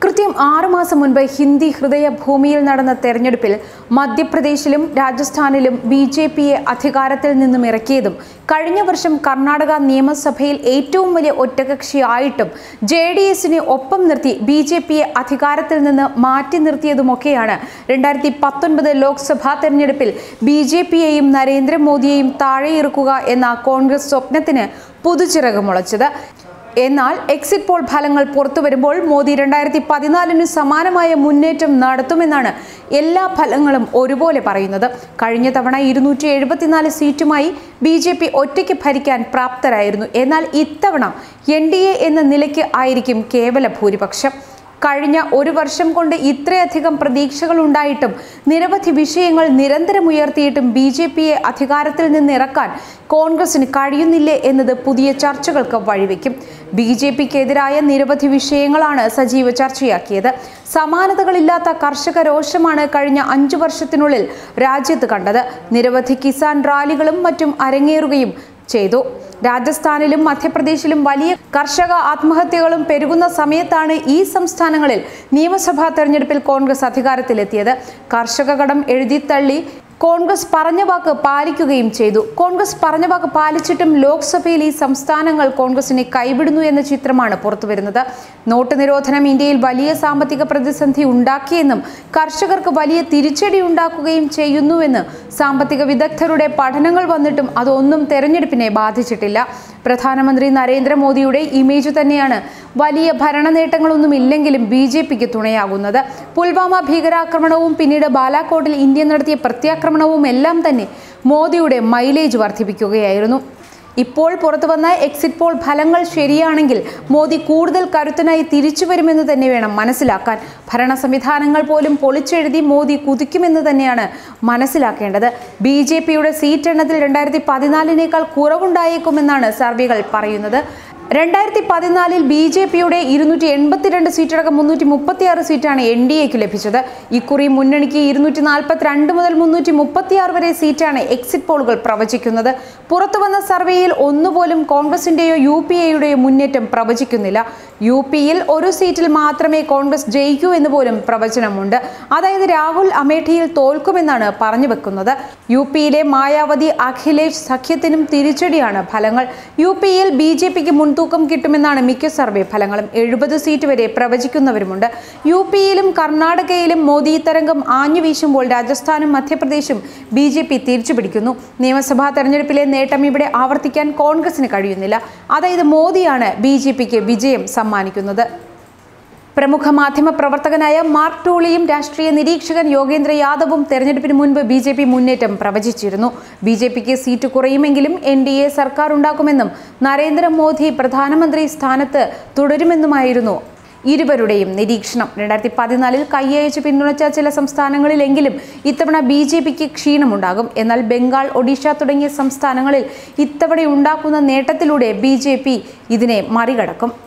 കൃത്യം ആറുമാസം മുൻപ് ഹിന്ദി ഹൃദയ ഭൂമിയിൽ നടന്ന തെരഞ്ഞെടുപ്പിൽ മധ്യപ്രദേശിലും രാജസ്ഥാനിലും ബി ജെ പിയെ അധികാരത്തിൽ നിന്നും ഇറക്കിയതും കഴിഞ്ഞ വർഷം കർണാടക നിയമസഭയിൽ ഏറ്റവും വലിയ ഒറ്റകക്ഷിയായിട്ടും ജെ ഡി എസിനെ ഒപ്പം നിർത്തി ബി ജെ പിയെ അധികാരത്തിൽ നിന്ന് മാറ്റി നിർത്തിയതുമൊക്കെയാണ് രണ്ടായിരത്തി പത്തൊൻപത് ലോക്സഭാ തെരഞ്ഞെടുപ്പിൽ ബി ജെ പിയെയും നരേന്ദ്രമോദിയെയും താഴെയിറക്കുക എന്ന കോൺഗ്രസ് സ്വപ്നത്തിന് പുതുചിറക് മുളച്ചത് എന്നാൽ എക്സിറ്റ് പോൾ ഫലങ്ങൾ പുറത്തു വരുമ്പോൾ മോദി രണ്ടായിരത്തി പതിനാലിന് സമാനമായ മുന്നേറ്റം നടത്തുമെന്നാണ് എല്ലാ ഫലങ്ങളും ഒരുപോലെ പറയുന്നത് കഴിഞ്ഞ തവണ ഇരുന്നൂറ്റി എഴുപത്തിനാല് സീറ്റുമായി ബി ജെ പി ഒറ്റയ്ക്ക് ഭരിക്കാൻ പ്രാപ്തരായിരുന്നു എന്നാൽ ഇത്തവണ എൻ ഡി എ എന്ന നിലയ്ക്ക് ആയിരിക്കും കേവല ഭൂരിപക്ഷം കഴിഞ്ഞ ഒരു വർഷം കൊണ്ട് ഇത്രയധികം പ്രതീക്ഷകൾ ഉണ്ടായിട്ടും നിരവധി വിഷയങ്ങൾ നിരന്തരം ഉയർത്തിയിട്ടും ബി ജെ പിയെ അധികാരത്തിൽ നിന്ന് ഇറക്കാൻ കോൺഗ്രസിന് കഴിയുന്നില്ലേ എന്നത് പുതിയ ചർച്ചകൾക്ക് വഴിവെക്കും ബി ജെ പിക്കെതിരായ നിരവധി വിഷയങ്ങളാണ് സജീവ ചർച്ചയാക്കിയത് സമാനതകളില്ലാത്ത കർഷക രോഷമാണ് കഴിഞ്ഞ അഞ്ചു വർഷത്തിനുള്ളിൽ രാജ്യത്ത് കണ്ടത് നിരവധി കിസാൻ റാലികളും മറ്റും അരങ്ങേറുകയും ചെയ്തു രാജസ്ഥാനിലും മധ്യപ്രദേശിലും വലിയ കർഷക ആത്മഹത്യകളും പെരുകുന്ന സമയത്താണ് ഈ സംസ്ഥാനങ്ങളിൽ നിയമസഭാ തെരഞ്ഞെടുപ്പിൽ കോൺഗ്രസ് അധികാരത്തിലെത്തിയത് കർഷക കടം എഴുതിത്തള്ളി കോൺഗ്രസ് പറഞ്ഞ വാക്ക് പാലിക്കുകയും ചെയ്തു കോൺഗ്രസ് പറഞ്ഞ വാക്ക് പാലിച്ചിട്ടും ലോക്സഭയിൽ ഈ സംസ്ഥാനങ്ങൾ കോൺഗ്രസിനെ കൈവിടുന്നു എന്ന ചിത്രമാണ് പുറത്തുവരുന്നത് നോട്ട് നിരോധനം ഇന്ത്യയിൽ വലിയ സാമ്പത്തിക പ്രതിസന്ധി ഉണ്ടാക്കിയെന്നും കർഷകർക്ക് വലിയ തിരിച്ചടി ഉണ്ടാക്കുകയും ചെയ്യുന്നുവെന്ന് സാമ്പത്തിക വിദഗ്ധരുടെ പഠനങ്ങൾ വന്നിട്ടും അതൊന്നും തെരഞ്ഞെടുപ്പിനെ ബാധിച്ചിട്ടില്ല പ്രധാനമന്ത്രി നരേന്ദ്രമോദിയുടെ ഇമേജ് തന്നെയാണ് വലിയ ഭരണ നേട്ടങ്ങളൊന്നും ഇല്ലെങ്കിലും ബി ജെ പിക്ക് തുണയാകുന്നത് പുൽവാമ ഭീകരാക്രമണവും പിന്നീട് ബാലാക്കോട്ടിൽ ഇന്ത്യ നടത്തിയ പ്രത്യാക്രമണവും എല്ലാം തന്നെ മോദിയുടെ മൈലേജ് വർദ്ധിപ്പിക്കുകയായിരുന്നു ഇപ്പോൾ പുറത്തു വന്ന എക്സിറ്റ് പോൾ ഫലങ്ങൾ ശരിയാണെങ്കിൽ മോദി കൂടുതൽ കരുത്തനായി തിരിച്ചു വരുമെന്ന് തന്നെ വേണം മനസ്സിലാക്കാൻ ഭരണ സംവിധാനങ്ങൾ പോലും പൊളിച്ചെഴുതി മോദി കുതിക്കുമെന്ന് തന്നെയാണ് മനസ്സിലാക്കേണ്ടത് ബി ജെ പിയുടെ സീറ്റ് എണ്ണത്തിൽ രണ്ടായിരത്തി പതിനാലിനേക്കാൾ കുറവുണ്ടായേക്കുമെന്നാണ് സർവേകൾ പറയുന്നത് രണ്ടായിരത്തി പതിനാലിൽ ബി ജെ പിയുടെ ഇരുന്നൂറ്റി എൺപത്തിരണ്ട് സീറ്റടക്കം മുന്നൂറ്റി മുപ്പത്തിയാറ് സീറ്റാണ് എൻ ഡി എക്ക് ലഭിച്ചത് ഇക്കുറി മുന്നണിക്ക് ഇരുന്നൂറ്റി നാൽപ്പത്തിരണ്ട് മുതൽ മുന്നൂറ്റി മുപ്പത്തിയാറ് വരെ സീറ്റാണ് എക്സിറ്റ് പോളുകൾ പ്രവചിക്കുന്നത് പുറത്തു വന്ന സർവേയിൽ ഒന്നുപോലും കോൺഗ്രസിന്റെയോ യു പി എയുടെയോ മുന്നേറ്റം പ്രവചിക്കുന്നില്ല യു പിയിൽ ഒരു സീറ്റിൽ മാത്രമേ കോൺഗ്രസ് ജയിക്കൂ എന്ന് പോലും പ്രവചനമുണ്ട് അതായത് രാഹുൽ അമേഠിയിൽ തോൽക്കുമെന്നാണ് പറഞ്ഞു വെക്കുന്നത് യു പിയിലെ മായാവതി അഖിലേഷ് സഖ്യത്തിനും തിരിച്ചടിയാണ് ഫലങ്ങൾ യു പിയിൽ ബി ജെ പിക്ക് മുൻതൂക്കം കിട്ടുമെന്നാണ് മിക്ക സർവേ ഫലങ്ങളും എഴുപത് സീറ്റ് വരെ പ്രവചിക്കുന്നവരുമുണ്ട് യു പിയിലും കർണാടകയിലും മോദി തരംഗം ആഞ്ഞു വീശുമ്പോൾ രാജസ്ഥാനും മധ്യപ്രദേശും ബി ജെ പി തിരിച്ചുപിടിക്കുന്നു നിയമസഭാ തെരഞ്ഞെടുപ്പിലെ നേട്ടം ഇവിടെ ആവർത്തിക്കാൻ കോൺഗ്രസിന് കഴിയുന്നില്ല അതായത് മോദിയാണ് ബി ജെ പിക്ക് വിജയം സമ്മാനിക്കുന്നത് പ്രമുഖ മാധ്യമ പ്രവർത്തകനായ മാർക്ക് ടൂളിയും രാഷ്ട്രീയ നിരീക്ഷകൻ യോഗേന്ദ്ര യാദവും തെരഞ്ഞെടുപ്പിന് മുൻപ് ബി ജെ പി മുന്നേറ്റം പ്രവചിച്ചിരുന്നു B J pick seat കുറയുമെങ്കിലും N D A സർക്കാർ ഉണ്ടാക്കുമെന്നും നരേന്ദ്രമോദി പ്രധാനമന്ത്രി സ്ഥാനത്ത് തുടരുമെന്നുമായിരുന്നു ഇരുവരുടെയും നിരീക്ഷണം രണ്ടായിരത്തി പതിനാലിൽ കൈയയച്ച് പിന്തുണച്ച ചില സംസ്ഥാനങ്ങളിലെങ്കിലും ഇത്തവണ ബി ജെ പിക്ക് ക്ഷീണമുണ്ടാകും എന്നാൽ ബംഗാൾ ഒഡീഷ തുടങ്ങിയ സംസ്ഥാനങ്ങളിൽ ഇത്തവണ ഉണ്ടാക്കുന്ന നേട്ടത്തിലൂടെ ബി ജെ പി ഇതിനെ മറികടക്കും